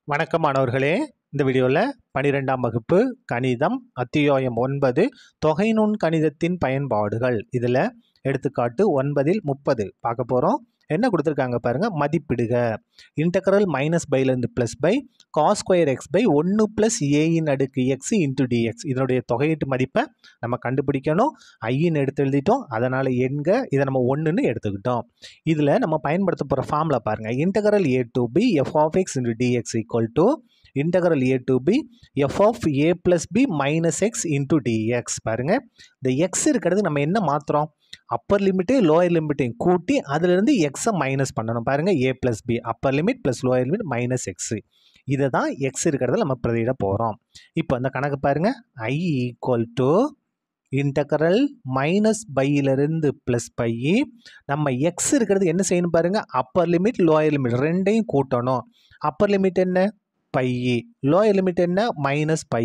வணக்கம் மாணவர்களே இந்த வீடியோவில் பனிரெண்டாம் வகுப்பு கணிதம் அத்தியாயம் ஒன்பது தொகை நுண் கணிதத்தின் பயன்பாடுகள் இதில் எடுத்துக்காட்டு ஒன்பதில் முப்பது பார்க்க போகிறோம் என்ன கொடுத்துருக்காங்க பாருங்கள் மதிப்பிடுக இன்டகரல் மைனஸ் பைலேருந்து plus pi cos square x by ஒன்று ப்ளஸ் ஏயின் அடுக்கு எக்ஸ் இன்ட்டு டிஎக்ஸ் இதனுடைய தொகையீட்டு மதிப்பை நம்ம கண்டுபிடிக்கணும் ஐயின்னு எடுத்து எழுதிட்டோம் அதனால் எண்க இதை நம்ம ஒன்றுன்னு எடுத்துக்கிட்டோம் இதில் நம்ம பயன்படுத்த போகிற ஃபார்மில் பாருங்கள் integral a to b f of x into dx equal to integral a to b f of a plus b minus x into dx பாருங்கள் இந்த எக்ஸ் இருக்கிறது நம்ம என்ன மாற்றுறோம் அப்பர் லிமிட்டு லோயர் லிமிட்டையும் கூட்டி அதிலிருந்து எக்ஸை மைனஸ் பண்ணணும் பாருங்கள் a plus b upper limit plus lower limit minus x இதை தான் எக்ஸ் இருக்கிறத நம்ம பிரதியிட போகிறோம் இப்போ அந்த கணக்கு பாருங்கள் I equal to integral minus பையிலிருந்து ப்ளஸ் பை நம்ம எக்ஸ் இருக்கிறது என்ன செய்யணும் பாருங்கள் அப்பர் லிமிட் லோயர் லிமிட் ரெண்டையும் கூட்டணும் அப்பர் லிமிட் என்ன பை லோயர் லிமிட் என்ன மைனஸ் பை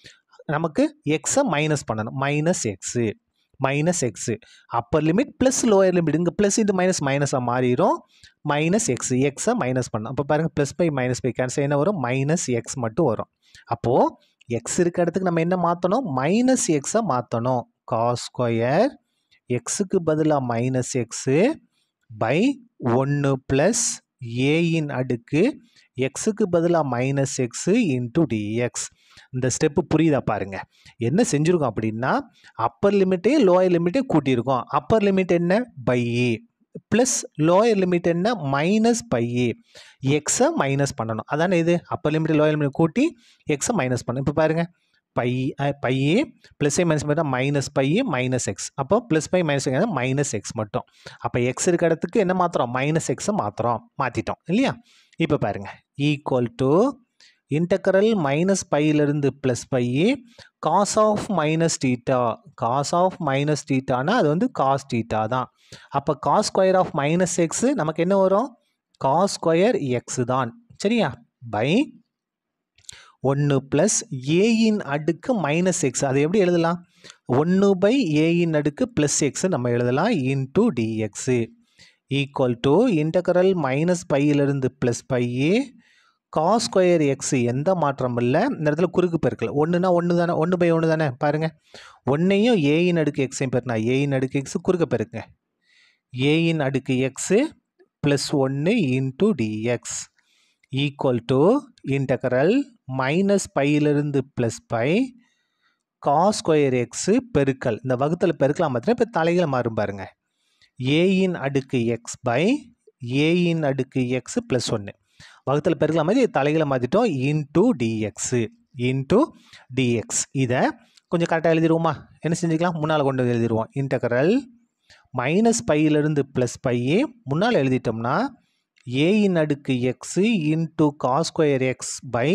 நமக்கு எக்ஸை மைனஸ் பண்ணணும் minus x minus x upper limit plus lower limit இங்கே ப்ளஸ் இது மைனஸ் மைனஸாக மாறிடும் மைனஸ் எக்ஸ் எக்ஸை மைனஸ் பண்ணணும் அப்போ பாருங்கள் plus pi minus pi cancel என்ன வரும் மைனஸ் எக்ஸ் மட்டும் வரும் அப்போது எக்ஸ் இருக்க இடத்துக்கு நம்ம என்ன மாற்றணும் மைனஸ் எக்ஸை மாற்றணும் காஸ் ஸ்கொயர் எக்ஸுக்கு பதிலாக மைனஸ் எக்ஸு பை ஒன்று ப்ளஸ் ஏயின் அடுக்கு எக்ஸுக்கு பதிலாக மைனஸ் எக்ஸு இன்ட்டு டிஎக்ஸ் இந்த ஸ்டெப்பு புரியுதா பாருங்கள் என்ன செஞ்சுருக்கோம் அப்படின்னா அப்பர் லிமிட்டையும் லோயர் கூட்டியிருக்கோம் கூட்டியிருக்கோம் அப்பர் லிமிட் என்ன பை ப்ளஸ் லோயர் லிமிட் என்ன மைனஸ் பை எக்ஸை மைனஸ் பண்ணணும் அதானே இது அப்பர் லிமிட் லோயர் லிமிட் கூட்டி எக்ஸை மைனஸ் பண்ணணும் இப்போ பாருங்கள் பை பை ப்ளஸ்ஸே மைனஸ் பண்ணால் மைனஸ் பை மைனஸ் எக்ஸ் அப்போ plus pi minus minus x மட்டும் அப்போ எக்ஸ் இருக்க இடத்துக்கு என்ன மாற்றுறோம் மைனஸ் எக்ஸை மாற்றுறோம் மாற்றிட்டோம் இல்லையா இப்போ பாருங்கள் ஈக்குவல் டு இன்டக்கரல் மைனஸ் பையிலிருந்து plus pi cos of minus theta cos of minus டீட்டானா அது வந்து காஸ் டீட்டா தான் அப்போ cos square of minus x நமக்கு என்ன வரும் காஸ் ஸ்கொயர் எக்ஸு தான் சரியா பை ஒன்று ப்ளஸ் ஏயின் அடுக்கு மைனஸ் எக்ஸ் அதை எப்படி எழுதலாம் ஒன்று பை ஏயின் அடுக்கு ப்ளஸ் எக்ஸு நம்ம எழுதலாம் into dx equal to integral minus பையிலிருந்து ப்ளஸ் பையே காஸ் ஸ்கொயர் எக்ஸ் எந்த மாற்றம் இல்லை இந்த இடத்துல குறுக்கு பெருக்கல் ஒன்றுனா ஒன்று தானே ஒன்று பை ஒன்று தானே பாருங்கள் ஒன்றையும் ஏயின் அடுக்கு எக்ஸையும் பெருனா ஏயின் அடுக்கு எக்ஸு குறுக்க பெருக்குங்க ஏயின் அடுக்கு எக்ஸு ப்ளஸ் ஒன்று into dx equal to integral minus பையிலிருந்து plus pi cos square x பெருக்கல் இந்த வகுத்தில் பெருக்கலாம் மாத்திரம் இப்போ தலைகளை மாறும் பாருங்க ஏயின் அடுக்கு எக்ஸ் பை ஏயின் அடுக்கு எக்ஸ் ப்ளஸ் ஒன்று வகுத்தில் பெருக்கலாம் மாதிரி தலைகளை மாற்றிட்டோம் இன்டூ டிஎக்ஸு இன்டூ டிஎக்ஸ் இதை கொஞ்சம் கரெக்டாக எழுதிடுவோமா என்ன செஞ்சுக்கலாம் முன்னால் கொண்டு வந்து எழுதிடுவோம் இன்டகரல் மைனஸ் பையிலிருந்து ப்ளஸ் பையே முன்னால் எழுதிட்டோம்னா ஏயின் அடுக்கு x into cos square x by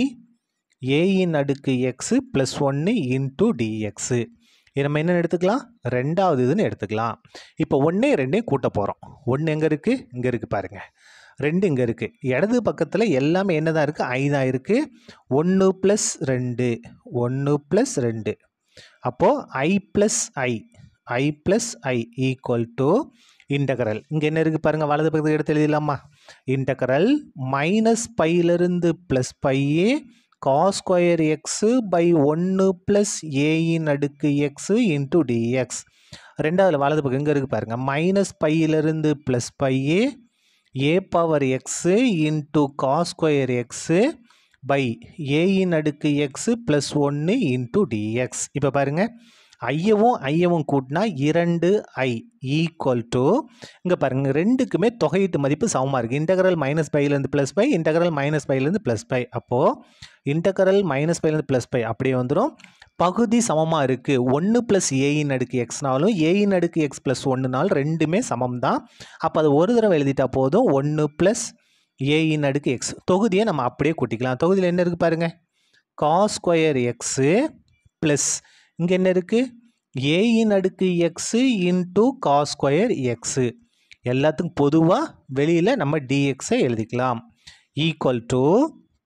ஏயின் அடுக்கு எக்ஸு ப்ளஸ் ஒன்று இன்டூ டிஎக்ஸு இது நம்ம என்ன எடுத்துக்கலாம் ரெண்டாவது இதுன்னு எடுத்துக்கலாம் இப்போ ஒன்றே ரெண்டையும் கூட்ட போகிறோம் ஒன்று எங்கே இருக்குது இங்கே இருக்குது பாருங்கள் ரெண்டு இங்கே இருக்குது இடது பக்கத்தில் எல்லாமே என்ன தான் இருக்குது ஐ தான் இருக்குது ஒன்று ப்ளஸ் ரெண்டு ஒன்று ப்ளஸ் ரெண்டு அப்போது I plus I I plus I equal to integral இங்கே என்ன இருக்குது பாருங்கள் வலது பக்கத்துக்கு எடுத்து எழுதிடலாமா இன்டகரல் மைனஸ் பையிலிருந்து ப்ளஸ் பையே காஸ் ஸ்கொயர் எக்ஸு பை ஒன்று ப்ளஸ் ஏயின் அடுக்கு எக்ஸு இன்ட்டு டிஎக்ஸ் ரெண்டாவது வலது பக்கம் எங்கே இருக்குது பாருங்கள் மைனஸ் பையிலிருந்து ப்ளஸ் பையே e power x into cos square x pi ஏயின் அடுக்கு எக்ஸு ப்ளஸ் ஒன்று இன்ட்டு டிஎக்ஸ் இப்போ பாருங்கள் ஐயவும் ஐயவும் கூட்டினா இரண்டு ஐ ஈக்குவல் டு இங்கே பாருங்கள் ரெண்டுக்குமே தொகையீட்டு மதிப்பு சமமாக இருக்குது இன்டகரல் மைனஸ் பைலேருந்து ப்ளஸ் பை இன்டகரல் மைனஸ் பைலேருந்து ப்ளஸ் பை அப்போது இன்டகரல் மைனஸ் பைலேருந்து ப்ளஸ் பை அப்படியே வந்துடும் பகுதி சமமாக இருக்குது ஒன்று ப்ளஸ் ஏயின் அடுக்கு எக்ஸ்னாலும் ஏயின் அடுக்கு எக்ஸ் ப்ளஸ் ஒன்றுனாலும் ரெண்டுமே சமம் தான் அப்போ அது ஒரு தடவை எழுதிட்டா போதும் ஒன்று ப்ளஸ் ஏயின் அடுக்கு எக்ஸ் தொகுதியை நம்ம அப்படியே கூட்டிக்கலாம் தொகுதியில் என்ன இருக்குது பாருங்கள் காஸ் ஸ்கொயர் எக்ஸு ப்ளஸ் இங்கே என்ன இருக்குது ஏயின் அடுக்கு x into cos square x எல்லாத்துக்கும் பொதுவாக வெளியில் நம்ம டிஎக்ஸை எழுதிக்கலாம் ஈக்குவல் டு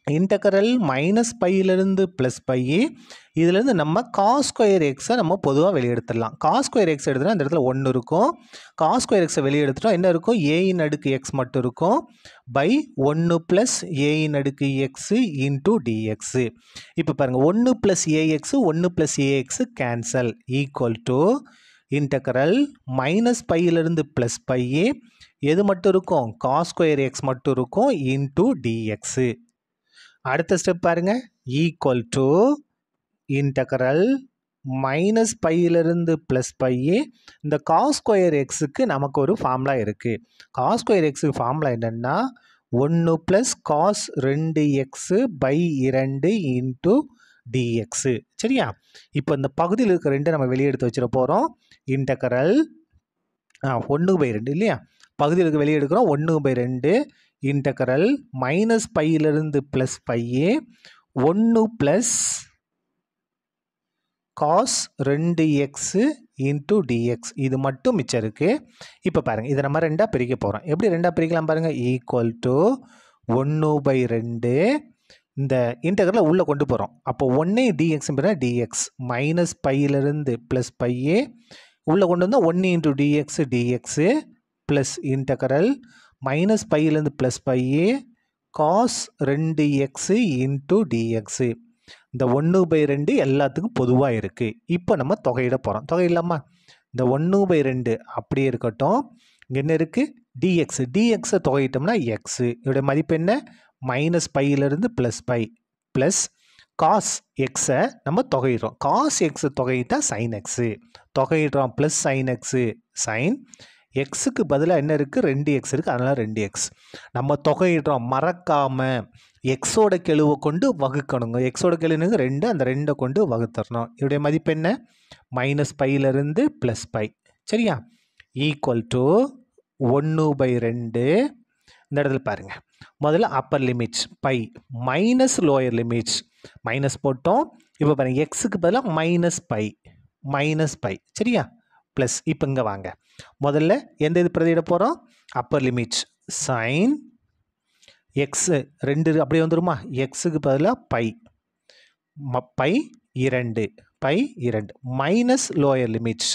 இன்டகரல் மைனஸ் பையிலிருந்து ப்ளஸ் பை இதுலேருந்து நம்ம காஸ் ஸ்கொயர் எக்ஸை நம்ம பொதுவாக வெளியே எடுத்துடலாம் காஸ் ஸ்கொயர் எக்ஸ் எடுத்துனா இந்த இடத்துல ஒன்று இருக்கும் காஸ் ஸ்கொயர் எக்ஸை வெளியே எடுத்துட்டோம் என்ன இருக்கும் ஏயின் அடுக்கு எக்ஸ் மட்டும் இருக்கும் பை ஒன்று ப்ளஸ் ஏயின் அடுக்கு எக்ஸு இன்டூ டிஎக்ஸு இப்போ பாருங்கள் ஒன்று ப்ளஸ் ஏஎக்ஸு ஒன்று plus e x cancel equal to integral minus பையிலிருந்து ப்ளஸ் பை எது மட்டும் இருக்கும் காஸ் ஸ்கொயர் எக்ஸ் மட்டும் இருக்கும் இன்டூ டிஎக்ஸு அடுத்த ஸ்டெப் பாருங்க ஈக்குவல் டு இன்டகரல் மைனஸ் பையிலிருந்து ப்ளஸ் பை இந்த காஸ் ஸ்கொயர் எக்ஸுக்கு நமக்கு ஒரு ஃபார்முலா இருக்குது காஸ் ஸ்கொயர் எக்ஸுக்கு ஃபார்முலா என்னென்னா ஒன்று ப்ளஸ் காஸ் ரெண்டு எக்ஸு பை இரண்டு இன்ட்டு டிஎக்ஸு சரியா இப்போ இந்த பகுதியில் இருக்க ரெண்டு நம்ம வெளியே எடுத்து வச்சிட போகிறோம் இன்டகரல் ஒன்று பை ரெண்டு இல்லையா பகுதியில் இருக்க வெளியே எடுக்கிறோம் ஒன்று பை ரெண்டு இன்டகரல் மைனஸ் பையிலிருந்து ப்ளஸ் பையே ஒன்று ப்ளஸ் காஸ் ரெண்டு எக்ஸு இன்ட்டு டிஎக்ஸ் இது மட்டும் மிச்சம் இருக்குது இப்போ பாருங்கள் இதை நம்ம ரெண்டாக பிரிக்க போகிறோம் எப்படி ரெண்டாக பிரிக்கலாம் பாருங்கள் ஈக்குவல் டு ஒன்று பை ரெண்டு இந்த இன்டகரில் உள்ளே கொண்டு போகிறோம் அப்போ ஒன்றே டிஎக்ஸ் டிஎக்ஸ் மைனஸ் பையிலிருந்து ப்ளஸ் பையே உள்ளே கொண்டு வந்தால் ஒன்று into dx dx plus integral minus பையிலேருந்து ப்ளஸ் பையே காஸ் ரெண்டு எக்ஸு இன்ட்டு டிஎக்ஸு இந்த ஒன்று பை ரெண்டு எல்லாத்துக்கும் பொதுவாக இருக்குது இப்போ நம்ம தொகையிட போகிறோம் தொகையிடலாமா இந்த ஒன்று பை ரெண்டு அப்படியே இருக்கட்டும் இங்கே என்ன இருக்குது டிஎக்ஸ் டிஎக்ஸை தொகையிட்டோம்னா எக்ஸு இதோடைய மதிப்பு என்ன மைனஸ் பையிலிருந்து ப்ளஸ் பை ப்ளஸ் காஸ் எக்ஸை நம்ம தொகையிடுறோம் காஸ் எக்ஸை தொகையிட்டா சைன் எக்ஸு தொகையிடுறோம் ப்ளஸ் சைன் எக்ஸு சைன் எக்ஸுக்கு பதிலாக என்ன இருக்குது ரெண்டு எக்ஸ் இருக்குது அதனால் ரெண்டு எக்ஸ் நம்ம தொகையிடுறோம் மறக்காமல் எக்ஸோட கெழுவை கொண்டு வகுக்கணுங்க எக்ஸோட கெழுனுங்க ரெண்டு அந்த ரெண்டை கொண்டு வகுத்தரணும் இதோடைய மதிப்பு என்ன மைனஸ் பையிலிருந்து ப்ளஸ் பை சரியா ஈக்குவல் டு ஒன்று பை ரெண்டு இந்த இடத்துல பாருங்கள் முதல்ல upper limits pi minus lower limits minus போட்டோம் இப்போ பாருங்கள் எக்ஸுக்கு பதிலாக மைனஸ் பை மைனஸ் பை சரியா ப்ளஸ் இப்போ இங்கே வாங்க முதல்ல எந்த இது பிரதியிட போகிறோம் அப்பர் லிமிட்ஸ் சைன் எக்ஸு ரெண்டு அப்படியே வந்துருமா எக்ஸுக்கு பதிலாக பை ம பை இரண்டு பை இரண்டு minus lower limits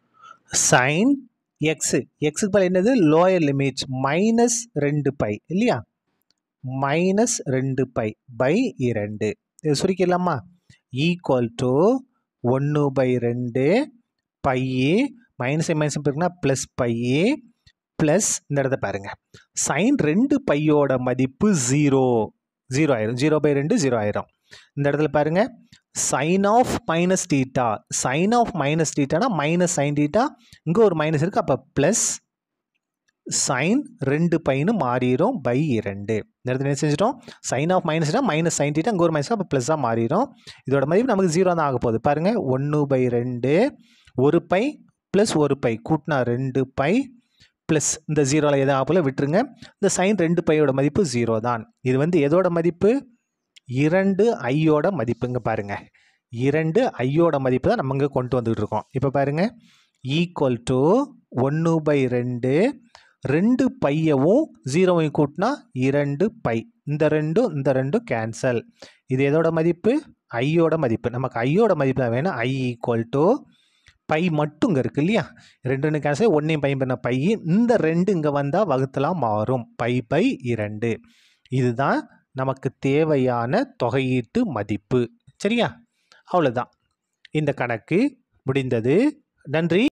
sine x எக்ஸுக்கு பதில் என்னது லோயர் லிமிட்ஸ் மைனஸ் ரெண்டு பை இல்லையா மைனஸ் ரெண்டு பை பை இரண்டு இது சுருக்கிடலாமா ஈக்குவல் டு ஒன்று பை ரெண்டு பையே மைனஸ் மைனஸ் இருக்குன்னா ப்ளஸ் பையே ப்ளஸ் இந்த இடத்த பாருங்க சைன் ரெண்டு பையோட மதிப்பு ஜீரோ ஜீரோ ஆயிரும் ஜீரோ பை ரெண்டு ஜீரோ ஆயிரும் இந்த இடத்துல பாருங்க sine of minus theta sine of minus டீட்டானா மைனஸ் சைன் டீட்டா இங்கே ஒரு மைனஸ் இருக்குது அப்போ ப்ளஸ் சைன் ரெண்டு பையனு மாறிடும் பை இரண்டு இந்த இடத்துல என்ன செஞ்சிட்டோம் சைன் ஆஃப் மைனஸ்னா மைனஸ் சைன் டீட்டா இங்கே ஒரு மைனஸ் அப்போ ப்ளஸ்ஸாக மாறிடும் இதோட மதிப்பு நமக்கு ஜீரோ தான் ஆக போகுது பாருங்கள் ஒன்று பை ரெண்டு ஒரு பை ப்ளஸ் ஒரு பை கூட்டினா ரெண்டு பை ப்ளஸ் இந்த ஜீரோவில் எதாவது ஆப்பில் விட்டுருங்க இந்த சைன் ரெண்டு பையோட மதிப்பு ஜீரோ தான் இது வந்து எதோட மதிப்பு இரண்டு ஐயோட மதிப்புங்க பாருங்கள் இரண்டு ஐயோட மதிப்பு தான் நம்ம இங்கே கொண்டு வந்துக்கிட்டு இருக்கோம் இப்போ பாருங்கள் ஈக்குவல் டு ஒன்று பை ரெண்டு ரெண்டு பையவும் ஜீரோவையும் கூட்டினா இரண்டு பை இந்த ரெண்டும் இந்த ரெண்டும் கேன்சல் இது எதோட மதிப்பு ஐயோட மதிப்பு நமக்கு ஐயோட மதிப்பு தான் வேணும் ஐ ஈக்குவல் டு பை மட்டும் இங்கே இருக்குது இல்லையா ரெண்டு ரெண்டு கேன்சல் ஒன்றையும் பை பண்ண பை இந்த ரெண்டு இங்கே வந்தால் வகுத்தலாம் மாறும் பை பை இரண்டு இதுதான் நமக்கு தேவையான தொகையீட்டு மதிப்பு சரியா அவ்வளோதான் இந்த கணக்கு முடிந்தது நன்றி